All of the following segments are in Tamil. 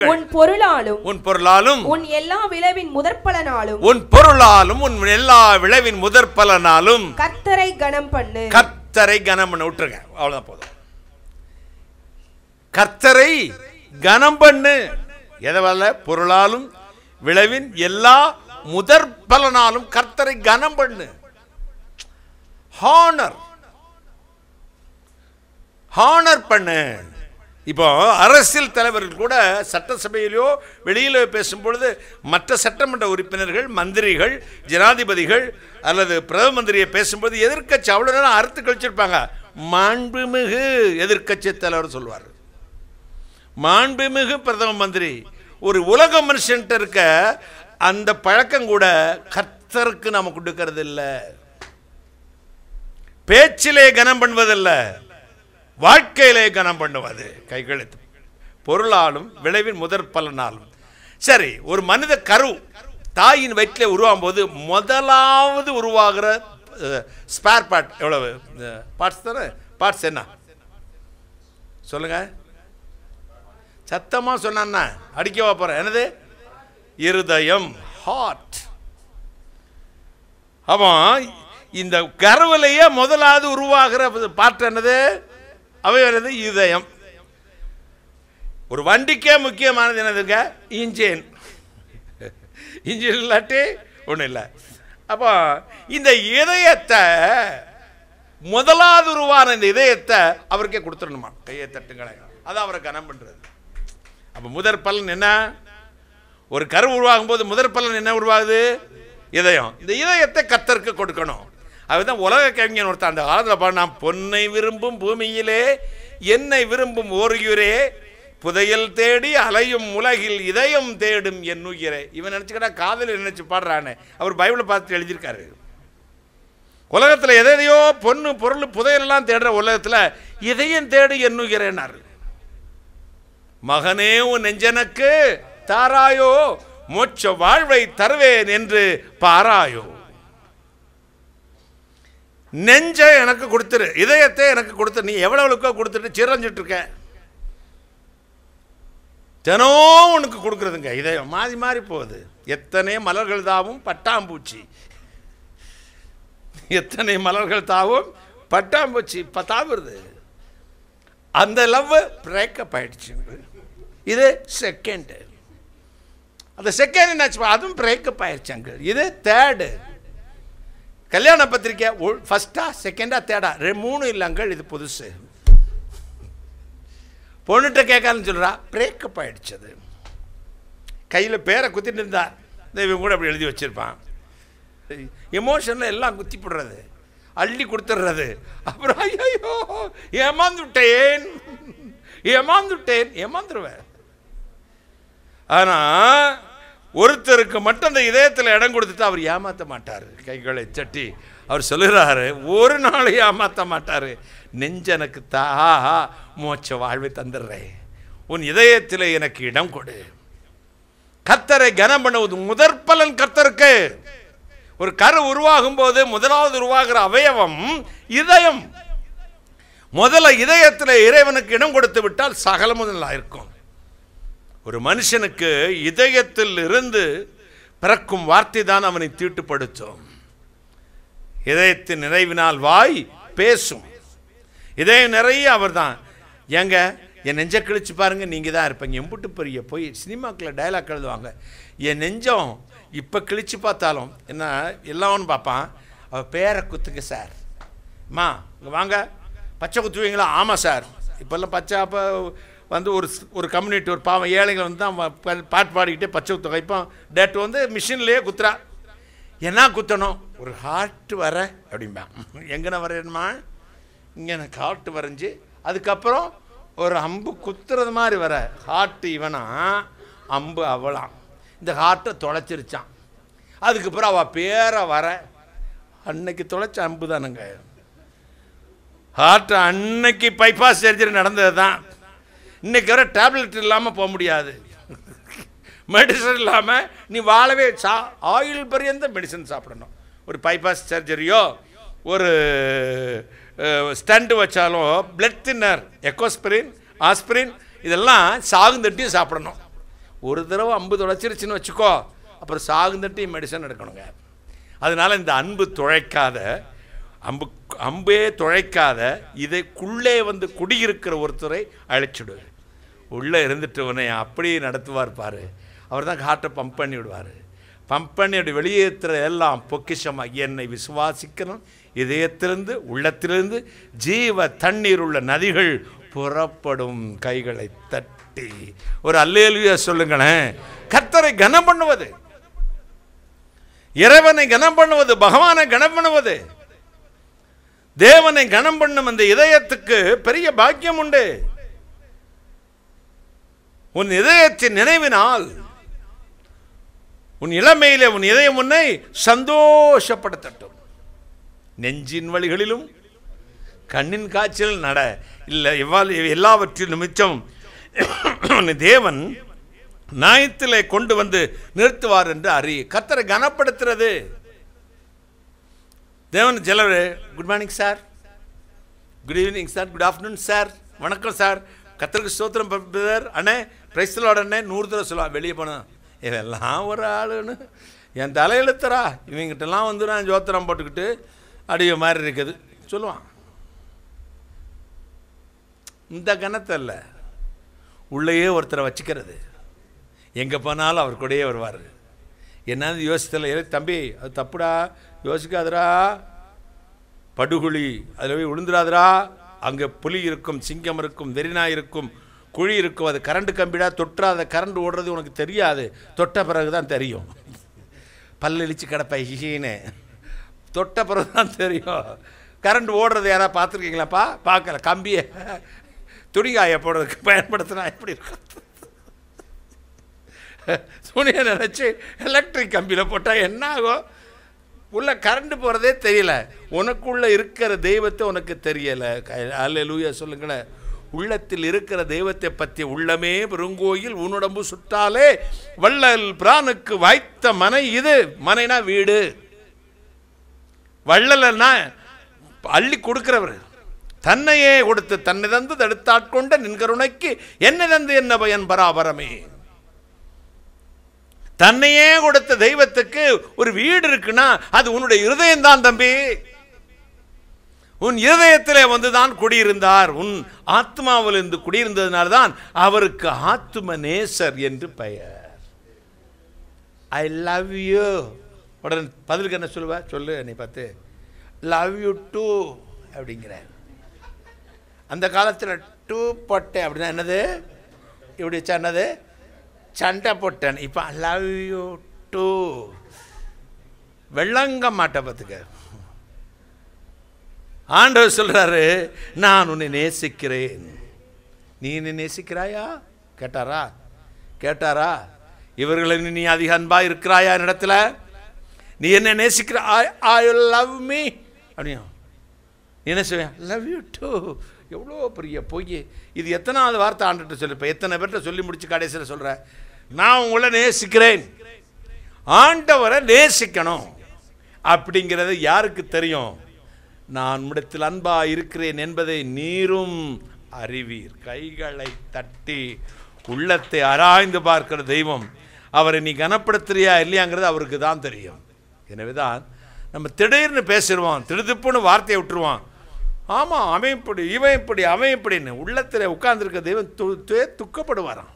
உன் பொருளாலும் உன் பொருளாலும் உன் எல்லா விளைவின் முதற்பலனாலும் உன் பொருளாலும் உன் எல்லா விளைவின் முதற் பலனாலும் கர்த்தரை கனம் பண்ணு கர்த்தரை கனம் பண்ண விட்டுருங்க அவ்வளவுதான் போதும் கர்த்தரை கனம் பண்ணு எதவல்ல பொருளாலும் விளைவின் எல்லா முதற் பலனாலும் கர்த்தரை கனம் பண்ணு ஹானர் ஹானர் பண்ணு இப்போ அரசியல் தலைவர்கள் கூட சட்டசபையிலோ வெளியிலோ பேசும்பொழுது மற்ற சட்டமன்ற உறுப்பினர்கள் மந்திரிகள் ஜனாதிபதிகள் அல்லது பிரதம மந்திரியை பேசும்போது எதிர்க்கட்சி அவ்வளோ நேரம் அறுத்து கழிச்சிருப்பாங்க மாண்புமிகு எதிர்க்கட்சி தலைவர் சொல்வார் மாண்புமிகு பிரதம மந்திரி ஒரு உலக மனுஷன்ட்ட இருக்க அந்த பழக்கம் கூட கர்த்தருக்கு நாம கொடுக்கறது இல்லை பேச்சிலே கனம் பண்ணுவதல்ல வாழ்க்கையிலே கனம் பண்ணுவது கைகழுத்து பொருளாலும் விளைவின் முதற் பலனாலும் சரி ஒரு மனித கரு தாயின் வயிற்றில் உருவாகும் போது முதலாவது உருவாகிற ஸ்பேர் பார்ட் எவ்வளவு பார்ட்ஸ் தானே பார்ட்ஸ் என்ன சொல்லுங்க சத்தமாக சொன்னான்னா அடிக்கவா போகிறேன் என்னது இருதயம் ஹார்ட் அவன் இந்த கருவிலேயே முதலாவது உருவாகிற பாட்டு என்னது அவை என்னது இதயம் ஒரு வண்டிக்கே முக்கியமானது என்னதுங்க இன்ஜின் இன்ஜின் இல்லாட்டி ஒன்றும் இல்லை அப்போ இந்த இதயத்தை முதலாவது உருவான இந்த இதயத்தை அவருக்கே கொடுத்துடணுமா கையை தட்டுங்களேன் அது அவரை கனம் பண்ணுறது அப்போ முதற் பலன் என்ன ஒரு கரு உருவாகும் போது முதற் பலன் என்ன உருவாகுது இதயம் இந்த இதயத்தை கத்தருக்கு கொடுக்கணும் அதுதான் உலக கவிஞன் ஒருத்தன் அந்த காலத்தில் பாடினா பொன்னை விரும்பும் பூமியிலே என்னை விரும்பும் ஓரியுரே புதையல் தேடி அலையும் உலகில் இதயம் தேடும் என் உயிரே இவன் நினச்சிக்கிட்டா காதல் நினைச்சு பாடுறானே அவர் பைபிளை பார்த்து எழுதியிருக்காரு உலகத்தில் எதையோ பொண்ணு பொருள் புதையல்லாம் தேடுற உலகத்தில் இதயம் தேடி என் உயிரேனார் மகனே உன் நெஞ்சனுக்கு தாராயோ மோட்ச வாழ்வை தருவேன் என்று பாராயோ நெஞ்சை எனக்கு கொடுத்துரு இதயத்தை எனக்கு கொடுத்துரு நீ எவ்வளவுக்கோ கொடுத்துட்டு சிரஞ்சிட்டு இருக்க தினம் உனக்கு கொடுக்குறதுங்க இதயம் மாறி மாறி போகுது எத்தனை மலர்கள் தாவும் பட்டாம்பூச்சி எத்தனை மலர்கள் தாவும் பட்டாம்பூச்சி இப்போ தாவுறது அந்த லவ் பிரேக்கப் ஆயிடுச்சு இது செகண்டு அந்த செகண்ட் என்னாச்சு அதுவும் பிரேக்கப் ஆயிடுச்சு அங்கே இது தேர்டு கல்யாண பத்திரிக்கை ஃபஸ்ட்டா செகண்டா தேர்டா ரெண்டு மூணு இல்லைங்கள் இது புதுசு பொண்ணுகிட்ட கேட்காதுன்னு சொல்கிறா பிரேக்கப் ஆயிடுச்சு அது கையில் பேரை குத்திட்டு இருந்தா தெய்வம் கூட அப்படி எழுதி வச்சிருப்பான் எமோஷனில் எல்லாம் குத்தி போடுறது அள்ளி கொடுத்துட்றது அப்புறம் ஐயோ ஏமாந்துட்டேன் ஏமாந்துட்டேன் ஏமாந்துருவேன் ஆனால் ஒருத்தருக்கு மட்டும் அந்த இதயத்தில் இடம் கொடுத்துட்டு அவர் ஏமாற்ற மாட்டார் கைகளை சட்டி அவர் சொல்லுகிறாரு ஒரு நாள் ஏமாற்ற மாட்டார் நெஞ்சனுக்கு தா மோட்ச வாழ்வை தந்துடுறேன் உன் இதயத்தில் எனக்கு இடம் கொடு கத்தரை கனம் பண்ணுவது முதற் பலன் கத்தருக்கு ஒரு கரு உருவாகும் போது முதலாவது உருவாகிற அவயவம் இதயம் முதல்ல இதயத்தில் இறைவனுக்கு இடம் கொடுத்து விட்டால் சகலமும் நல்லா இருக்கும் ஒரு மனுஷனுக்கு இதயத்தில் இருந்து பிறக்கும் வார்த்தை தான் அவனை தீட்டுப்படுத்தும் இதயத்தின் நிறைவினால் வாய் பேசும் இதயம் நிறைய அவர் தான் ஏங்க என் நெஞ்சை கிழிச்சு பாருங்க நீங்கள் தான் இருப்பீங்க எம்புட்டு பெரிய போய் சினிமாக்கில் டைலாக் எழுதுவாங்க என் நெஞ்சம் இப்போ கிழிச்சு பார்த்தாலும் என்ன எல்லாம் பார்ப்பான் அவள் பேரை குத்துங்க சார் அம்மா இங்கே வாங்க பச்சை குத்துவீங்களா ஆமாம் சார் இப்போல்லாம் பச்சை அப்போ வந்து ஒரு ஒரு கம்யூனிட்டி ஒரு பாவம் ஏழைகள் வந்து தான் பா- பாட்டு பாடிக்கிட்டே பச்சை குத்த வைப்போம் டேட் வந்து மிஷின்லேயே குத்துறா என்ன குத்தணும் ஒரு ஹார்ட் வர அப்படிம்பா எங்கன வரையணுமா இங்கே எனக்கு ஹார்ட் வரைஞ்சி அதுக்கப்புறம் ஒரு அம்பு குத்துறது மாதிரி வர ஹார்ட் இவனா அம்பு அவளாம் இந்த ஹார்ட்டை தொலைச்சிருச்சான் அதுக்கப்புறம் அவள் பேரை வர அன்னைக்கு தொலைச்ச அம்பு தானுங்க ஹார்ட் அன்னைக்கு பைபாஸ் சர்ஜரி நடந்தது தான் இன்னைக்கு வர டேப்லெட் இல்லாமல் போக முடியாது மெடிசன் இல்லாமல் நீ வாழவே சா ஆயில் பரியந்த மெடிசன் சாப்பிடணும் ஒரு பைபாஸ் சர்ஜரியோ ஒரு ஸ்டண்ட் வச்சாலும் பிளட் தின்னர் எக்கோஸ்பிரின் ஆஸ்பிரின் இதெல்லாம் சாகுந்தட்டியும் சாப்பிடணும் ஒரு தடவை அம்பு தொலைச்சிருச்சுன்னு வச்சுக்கோ அப்புறம் சாகுந்தட்டி மெடிசன் எடுக்கணுங்க அதனால் இந்த அன்பு துழைக்காத அம்பு அம்பே துழைக்காத இதைக்குள்ளே வந்து குடியிருக்கிற ஒருத்தரை அழைச்சிடு உள்ளே இருந்துட்டு உன்னை அப்படியே நடத்துவார் பாரு அவர் தான் ஹார்ட்டை பம்ப் பண்ணி விடுவார் பம்ப் பண்ணி அப்படி வெளியேற்றுற எல்லாம் பொக்கிஷமாக என்னை விசுவாசிக்கணும் இதயத்திலிருந்து உள்ளத்திலிருந்து ஜீவ தண்ணீர் உள்ள நதிகள் புறப்படும் கைகளை தட்டி ஒரு அல்லேலுயா சொல்லுங்களேன் கர்த்தரை கனம் பண்ணுவது இறைவனை கனம் பண்ணுவது பகவானை கனம் பண்ணுவது தேவனை கனம் பண்ணும் அந்த இதயத்துக்கு பெரிய பாக்கியம் உண்டு உன் இதயத்தின் நினைவினால் உன் இளமையிலே உன் இதயம் உன்னை சந்தோஷப்படுத்தட்டும் நெஞ்சின் வழிகளிலும் கண்ணின் காய்ச்சல் நட இல்லை எவ்வாறு எல்லாவற்றிலும் மிச்சம் உன்னை தேவன் நியாயத்திலே கொண்டு வந்து நிறுத்துவார் என்று அறி கத்தரை கனப்படுத்துறது தேவன் சிலர் good morning sir good evening sir good afternoon sir வணக்கம் சார் கத்தருக்கு ஸ்தோத்திரம் பிரதர் அண்ணே பிரைஸ்லோட அண்ணே நூறு தடவை சொல்லுவான் வெளியே போனோம் இதெல்லாம் ஒரு ஆளுன்னு என் தலையெழுத்துறா இவங்கிட்டலாம் வந்து நான் ஜோத்திரம் போட்டுக்கிட்டு அடிய மாதிரி இருக்குது சொல்லுவான் இந்த கணத்தை இல்லை உள்ளேயே ஒருத்தரை வச்சுக்கிறது எங்கே போனாலும் அவர் கூடயே வருவார் என்னது யோசித்தல ஏ தம்பி அது தப்புடா யோசிக்காதடா படுகுழி அதில் போய் விழுந்துடாதடா அங்கே புலி இருக்கும் சிங்கம் இருக்கும் வெறிநாய் இருக்கும் குழி இருக்கும் அது கரண்ட் கம்பிடா தொற்றாத கரண்ட் ஓடுறது உனக்கு தெரியாது தொட்ட பிறகு தான் தெரியும் பல்லழிச்சு கிடப்ப ஹிஹின்னு தொட்ட பிறகு தான் தெரியும் கரண்ட் ஓடுறது யாராவது பார்த்துருக்கீங்களாப்பா பார்க்கல கம்பியை துணிகாய போடுறதுக்கு பயன்படுத்தினா எப்படி இருக்கும் துணியை நினச்சி எலக்ட்ரிக் கம்பியில் போட்டால் என்ன ஆகும் உள்ள கரண்ட் போகிறதே தெரியல உனக்குள்ள இருக்கிற தெய்வத்தை உனக்கு தெரியலை அல்ல லூயா சொல்லுங்களேன் உள்ளத்தில் இருக்கிற தெய்வத்தை பற்றி உள்ளமே பெருங்கோயில் உன்னுடம்பு சுட்டாலே வள்ளல் பிரானுக்கு வாய்த்த மனை இது மனைனா வீடு வள்ளலன்னா அள்ளி கொடுக்கிறவர் தன்னையே கொடுத்து தன்னை தந்து தடுத்தாட்கொண்ட நின் கருணைக்கு என்ன தந்து என்ன பயன் பராபரமே தன்னையே கொடுத்த தெய்வத்துக்கு ஒரு வீடு இருக்குன்னா அது உன்னுடைய இருதயம் தான் தம்பி உன் இருதயத்திலே வந்துதான் குடியிருந்தார் உன் ஆத்மாவில் இருந்து குடியிருந்ததுனால தான் அவருக்கு ஆத்ம நேசர் என்று பெயர் ஐ லவ் யூ உடனே பதிலுக்கு என்ன சொல்லுவ சொல்லு நீ பார்த்து லவ் யூ டூ அப்படிங்கிற அந்த காலத்தில் டூ போட்டேன் அப்படின்னா என்னது இப்படி வச்சா என்னது சண்டை போட்டேன் இப்போ லவ் யூ டூ வெள்ளங்க மாட்டை பார்த்துக்க ஆண்டவர் சொல்கிறாரு நான் உன்னை நேசிக்கிறேன் நீ என்னை நேசிக்கிறாயா கேட்டாரா கேட்டாரா இவர்களை நீ அதிக அன்பா இருக்கிறாயா இடத்துல நீ என்ன நேசிக்கிற ஐ லவ் மீ அப்படியா நீ என்ன சொல்லுவேன் லவ் யூ டூ எவ்வளோ பெரிய பொய் இது எத்தனாவது வார்த்தை ஆண்டுகிட்ட சொல்லிப்பேன் எத்தனை பேர்கிட்ட சொல்லி முடிச்சு கடைசியில் சொல்கிறேன் நான் உங்களை நேசிக்கிறேன் ஆண்டவரை நேசிக்கணும் அப்படிங்கிறது யாருக்கு தெரியும் நான் உம்மிடத்தில் அன்பா இருக்கிறேன் என்பதை நீரும் அறிவீர் கைகளை தட்டி உள்ளத்தை ஆராய்ந்து பார்க்கிற தெய்வம் அவரை நீ கனப்படுத்துறியா இல்லையாங்கிறது அவருக்கு தான் தெரியும் எனவே தான் நம்ம திடீர்னு பேசிடுவோம் திடுதிப்புன்னு வார்த்தையை விட்டுருவான் ஆமாம் அவன் இப்படி இவன் இப்படி அவன் இப்படின்னு உள்ளத்தில் உட்கார்ந்துருக்க தெய்வம் து து- துக்கப்படுவாராம்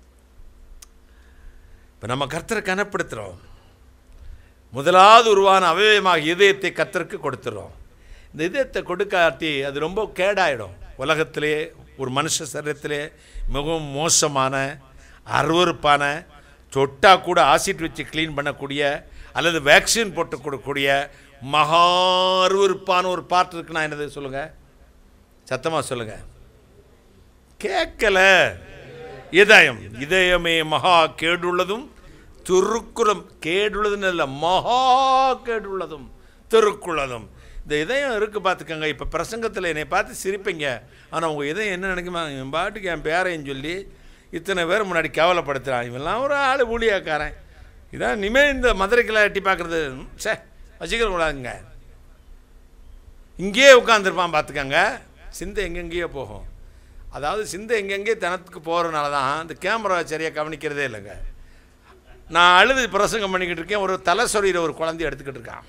இப்போ நம்ம கர்த்தரை கனப்படுத்துகிறோம் முதலாவது உருவான அவயவமாக இதயத்தை கர்த்தருக்கு கொடுத்துறோம் இந்த இதயத்தை கொடுக்காட்டி அது ரொம்ப கேடாயிடும் உலகத்திலே ஒரு மனுஷ சரீரத்திலே மிகவும் மோசமான அருவருப்பான தொட்டா கூட ஆசிட் வச்சு க்ளீன் பண்ணக்கூடிய அல்லது வேக்சின் போட்டு கொடுக்கக்கூடிய மகா அருவருப்பான ஒரு பார்ட் இருக்குன்னா என்னது சொல்லுங்கள் சத்தமாக சொல்லுங்கள் கேட்கல இதயம் இதயமே மகா கேடுள்ளதும் திருக்குறம் கேடுள்ளதுன்னு இல்லை மகா கேடுள்ளதும் திருக்குள்ளதும் இந்த இதயம் இருக்குது பார்த்துக்கங்க இப்போ பிரசங்கத்தில் என்னை பார்த்து சிரிப்பீங்க ஆனால் உங்கள் இதயம் என்ன நினைக்குமா என் பாட்டுக்கு என் பேரையும் சொல்லி இத்தனை பேர் முன்னாடி கேவலப்படுத்துகிறான் இவெல்லாம் ஒரு ஆள் ஊழியாக்காரன் இதான் இனிமேல் இந்த மதுரைக்கெல்லாம் எட்டி பார்க்குறது சே வச்சுக்கிற கூடாதுங்க இங்கேயே உட்காந்துருப்பான் பார்த்துக்கங்க சிந்தை எங்கெங்கேயோ போகும் அதாவது சிந்தை எங்கெங்கே தனத்துக்கு போகிறனால தான் இந்த கேமரா சரியாக கவனிக்கிறதே இல்லைங்க நான் அழுது பிரசங்கம் பண்ணிக்கிட்டு இருக்கேன் ஒரு தலை சொறியிற ஒரு குழந்தைய எடுத்துக்கிட்டு இருக்கான்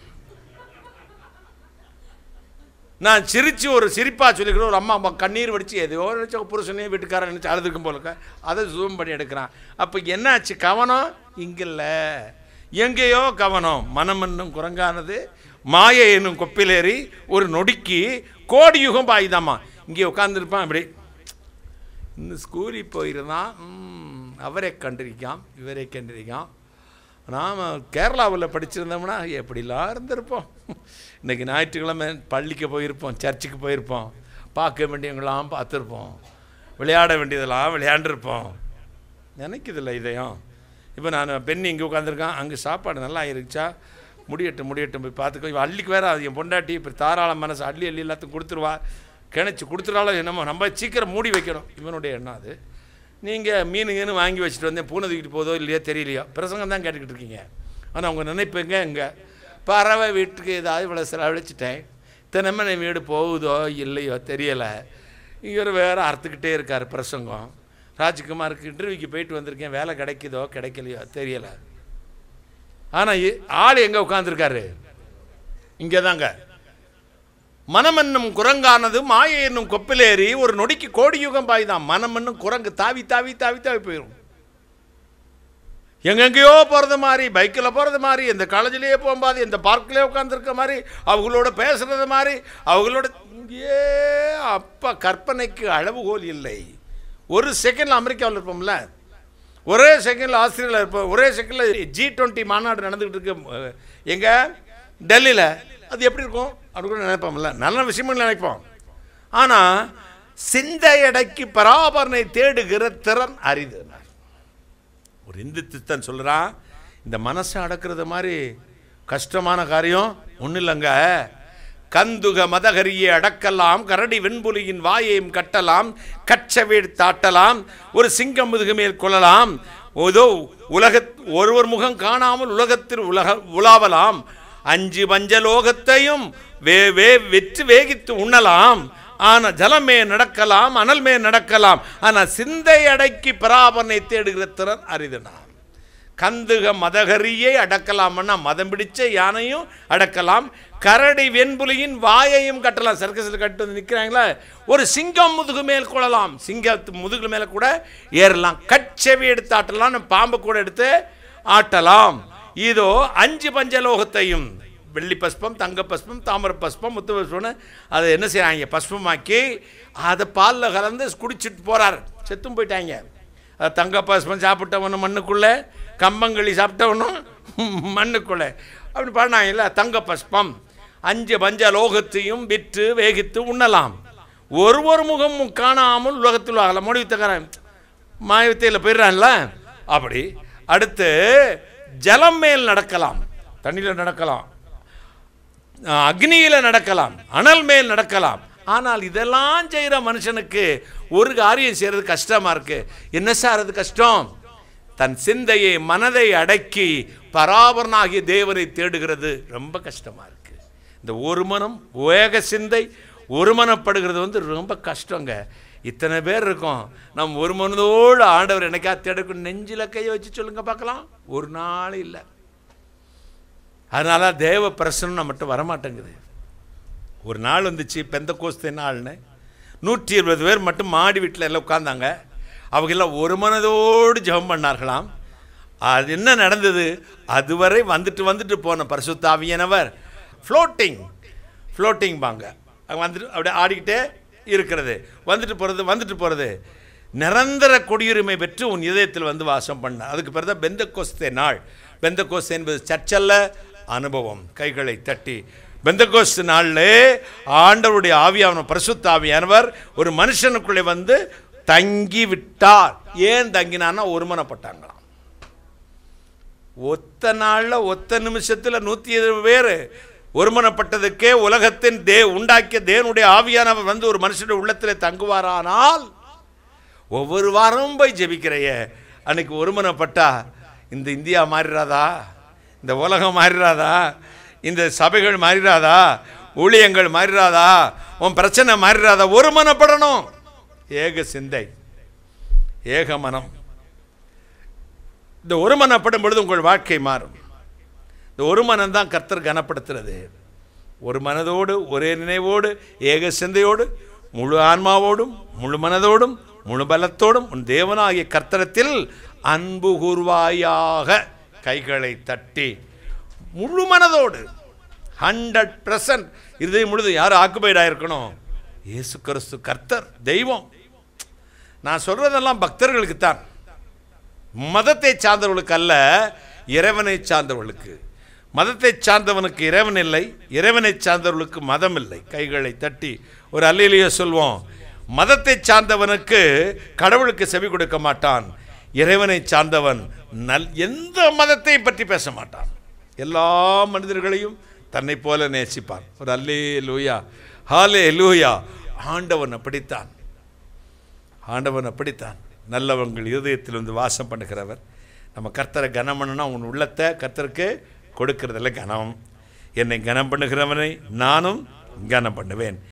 நான் சிரித்து ஒரு சிரிப்பாக சொல்லிக்கிட்டு ஒரு அம்மா அம்மா கண்ணீர் வடித்து எதையோ நினச்ச புருஷனே வீட்டுக்காரன் நினச்சி அழுதுக்கும் போலக்க அதை ஜூம் பண்ணி எடுக்கிறான் அப்போ என்னாச்சு கவனம் இங்கே இல்லை எங்கேயோ கவனம் மனம் என்னும் குரங்கானது மாயை என்னும் கொப்பிலேறி ஒரு நொடிக்கு கோடி யுகம் பாயுதாம்மா இங்கே உட்காந்துருப்பான் இப்படி இன்னும் ஸ்கூலில் போயிருந்தான் ம், அவரை கண்டிருக்கான் இவரை கண்டிருக்கான் நாம் கேரளாவில் படிச்சிருந்தோம்னா எப்படிலாம் இருந்திருப்போம் இன்றைக்கி ஞாயிற்றுக்கிழமை பள்ளிக்கு போயிருப்போம் சர்ச்சுக்கு போயிருப்போம் பார்க்க வேண்டியவங்களாம் பார்த்துருப்போம் விளையாட வேண்டியதெல்லாம் விளையாண்டுருப்போம் நினைக்குதில்ல இதையும் இப்போ நான் பெண்ணி இங்கே உட்காந்துருக்கான் அங்கே சாப்பாடு நல்லா இருந்துச்சா முடியட்டும் முடியட்டும் போய் பார்த்துக்கோ இவன் அள்ளிக்கு வேற அது என் பொண்டாட்டி இப்போ தாராள மனசு அள்ளி அள்ளி எல்லாத்தையும் கொடுத்துருவா கிணச்சி கொடுத்துட்டாலும் என்னமோ நம்ம சீக்கிரம் மூடி வைக்கணும் இவனுடைய எண்ணம் அது நீங்கள் மீனுங்கன்னு வாங்கி வச்சுட்டு வந்தேன் பூனை தூக்கிட்டு போதோ இல்லையோ தெரியலையோ பிரசங்கம் தான் கேட்டுக்கிட்டு இருக்கீங்க ஆனால் உங்கள் நினைப்புங்க இங்கே பறவை வீட்டுக்கு ஏதாவது இவ்வளோ செலவழிச்சிட்டேன் தினமே வீடு போகுதோ இல்லையோ தெரியலை இவர் வேறு அறுத்துக்கிட்டே இருக்கார் பிரசங்கம் ராஜ்குமாருக்கு இன்டர்வியூக்கு போயிட்டு வந்திருக்கேன் வேலை கிடைக்குதோ கிடைக்கலையோ தெரியலை ஆனால் ஆள் எங்கே உட்காந்துருக்காரு இங்கே தாங்க மனம் என்னும் குரங்கானது மாயை என்னும் கொப்பிலேறி ஒரு நொடிக்கு கோடி யுகம் பாய்தான் மனம் என்னும் குரங்கு தாவி தாவி தாவி தாவி போயிடும் எங்கெங்கேயோ போகிறது மாதிரி பைக்கில் போகிறது மாதிரி இந்த காலேஜ்லேயே போகும்போது இந்த பார்க்லேயே உட்காந்துருக்க மாதிரி அவங்களோட பேசுகிறது மாதிரி அவங்களோட ஏ அப்பா கற்பனைக்கு அளவுகோல் இல்லை ஒரு செகண்டில் அமெரிக்காவில் இருப்போம்ல ஒரே செகண்டில் ஆஸ்திரேலியா இருப்போம் ஒரே செகண்டில் ஜி டுவெண்ட்டி மாநாடு நடந்துக்கிட்டு இருக்கு எங்கே டெல்லியில் அது எப்படி இருக்கும் அப்படி கூட நினைப்போம்ல நல்ல விஷயமும் நினைப்போம் ஆனால் சிந்தையடைக்கு பராபரனை தேடுகிற திறன் அரிது ஒரு இந்து தித்தன் சொல்கிறான் இந்த மனசை அடக்கிறது மாதிரி கஷ்டமான காரியம் ஒன்றும் இல்லைங்க கந்துக மதகரியை அடக்கலாம் கரடி வெண்புலியின் வாயையும் கட்டலாம் கச்சவீடு தாட்டலாம் ஒரு சிங்கம் முதுகு மேல் கொள்ளலாம் ஏதோ உலக ஒருவர் முகம் காணாமல் உலகத்தில் உலக உலாவலாம் அஞ்சு பஞ்சலோகத்தையும் வே வே வெற்று வேகித்து உண்ணலாம் ஆனா ஜலமே நடக்கலாம் அனல்மே நடக்கலாம் ஆனா சிந்தை அடக்கி பராபரனை தேடுகிற திறன் அரிதுனாம் கந்துக மதகரியை அடக்கலாம்னா மதம் பிடிச்ச யானையும் அடக்கலாம் கரடி வெண்புலியின் வாயையும் கட்டலாம் சர்க்கஸில் கட்டு வந்து நிற்கிறாங்களா ஒரு சிங்கம் முதுகு மேல் கொள்ளலாம் சிங்கத்து முதுகு மேலே கூட ஏறலாம் கச்செவி எடுத்து ஆட்டலாம் பாம்பு கூட எடுத்து ஆட்டலாம் இதோ அஞ்சு பஞ்சலோகத்தையும் வெள்ளி பஸ்பம் தங்க பஸ்பம் தாமர பஸ்பம் முத்து பஸ்பம்னு அதை என்ன செய்கிறாங்க பஸ்பமாக்கி அதை பாலில் கலந்து குடிச்சிட்டு போகிறார் செத்தும் போயிட்டாங்க அது தங்க பஸ்பம் சாப்பிட்டவனும் மண்ணுக்குள்ளே கம்பங்களி சாப்பிட்டவனும் மண்ணுக்குள்ளே அப்படி பாடினாங்கல்ல தங்க பஸ்பம் அஞ்சு பஞ்ச லோகத்தையும் விற்று வேகித்து உண்ணலாம் ஒரு ஒரு முகமும் காணாமல் உலகத்தில் ஆகலாம் மொழி வித்தக்காரன் மாயவித்தையில் போயிடுறான்ல அப்படி அடுத்து ஜலம் மேல் நடக்கலாம் தண்ணியில் நடக்கலாம் அக்னியில் நடக்கலாம் அனல் மேல் நடக்கலாம் ஆனால் இதெல்லாம் செய்கிற மனுஷனுக்கு ஒரு காரியம் செய்கிறது கஷ்டமாக இருக்கு என்ன சார் அது கஷ்டம் தன் சிந்தையை மனதை அடக்கி பராபரனாகிய தேவனை தேடுகிறது ரொம்ப கஷ்டமாக இருக்கு இந்த ஒரு மனம் வேக சிந்தை ஒருமனப்படுகிறது வந்து ரொம்ப கஷ்டங்க இத்தனை பேர் இருக்கோம் நம் ஒரு மனதோடு ஆண்டவர் எனக்கா தேடக்கும் நெஞ்சில் கையை வச்சு சொல்லுங்க பார்க்கலாம் ஒரு நாள் இல்லை அதனால தேவ பிரசனம் நம்மகிட்ட வரமாட்டேங்குது ஒரு நாள் வந்துச்சு பெந்த கோஸ்தே நாள்னு நூற்றி இருபது பேர் மட்டும் மாடி வீட்டில் எல்லாம் உட்காந்தாங்க அவங்க எல்லாம் ஒரு மனதோடு ஜெபம் பண்ணார்களாம் அது என்ன நடந்தது அதுவரை வந்துட்டு வந்துட்டு போன பரிசுத்தாவியனவர் ஃப்ளோட்டிங் ஃப்ளோட்டிங் பாங்க அங்க வந்துட்டு அப்படியே ஆடிக்கிட்டே இருக்கிறது வந்துட்டு போகிறது வந்துட்டு போகிறது நிரந்தர குடியுரிமை பெற்று உன் இதயத்தில் வந்து வாசம் பண்ண அதுக்கு பிறகு தான் பெந்த கோஸ்தே நாள் பெந்த கோஸ்தே என்பது சர்ச்சல்ல அனுபவம் கைகளை தட்டி பெந்தகோஸ்து நாளில் ஆண்டவருடைய ஆவியான பரிசுத்த ஆவியானவர் ஒரு மனுஷனுக்குள்ளே வந்து தங்கி விட்டார் ஏன் தங்கினான்னா ஒருமனப்பட்டாங்களாம் ஒத்த நாளில் ஒத்த நிமிஷத்தில் நூற்றி இருபது பேர் ஒருமனப்பட்டதுக்கே உலகத்தின் தே உண்டாக்கிய தேவனுடைய ஆவியானவர் வந்து ஒரு மனுஷனுடைய உள்ளத்தில் தங்குவாரானால் ஒவ்வொரு வாரமும் போய் ஜெபிக்கிறைய அன்னைக்கு ஒருமனப்பட்டா இந்த இந்தியா மாறிடாதா இந்த உலகம் மாறிடாதா இந்த சபைகள் மாறிடாதா ஊழியங்கள் மாறிடாதா உன் பிரச்சனை மாறிடாதா ஒருமனப்படணும் ஏக சிந்தை ஏக மனம் இந்த ஒரு மனப்படும் பொழுது உங்கள் வாழ்க்கை மாறும் இந்த ஒரு மனம் தான் கர்த்தர் கனப்படுத்துறது ஒரு மனதோடு ஒரே நினைவோடு ஏக சிந்தையோடு முழு ஆன்மாவோடும் முழு மனதோடும் முழு பலத்தோடும் உன் தேவனாகிய கர்த்தரத்தில் அன்பு கூர்வாயாக கைகளை தட்டி முழு மனதோடு ஹண்ட்ரட் பர்சன்ட் இருதய முழுது யார் ஆக்குபைடாக இருக்கணும் இயேசு கிறிஸ்து கர்த்தர் தெய்வம் நான் சொல்றதெல்லாம் பக்தர்களுக்கு தான் மதத்தை சார்ந்தவர்களுக்கு அல்ல இறைவனை சார்ந்தவர்களுக்கு மதத்தை சார்ந்தவனுக்கு இறைவன் இல்லை இறைவனை சார்ந்தவர்களுக்கு மதம் இல்லை கைகளை தட்டி ஒரு அல்லையிலேயே சொல்வோம் மதத்தை சார்ந்தவனுக்கு கடவுளுக்கு செவி கொடுக்க மாட்டான் இறைவனை சார்ந்தவன் நல் எந்த மதத்தை பற்றி பேச மாட்டான் எல்லா மனிதர்களையும் தன்னை போல நேசிப்பான் ஒரு அல்லே லூயா ஹாலே லூயா ஆண்டவன் அப்படித்தான் ஆண்டவன் அப்படித்தான் நல்லவங்கள் இருதயத்தில் வந்து வாசம் பண்ணுகிறவர் நம்ம கர்த்தரை கனம் பண்ணணும்னா உன் உள்ளத்தை கர்த்தருக்கு கொடுக்கறதில்ல கனம் என்னை கனம் பண்ணுகிறவனை நானும் கனம் பண்ணுவேன்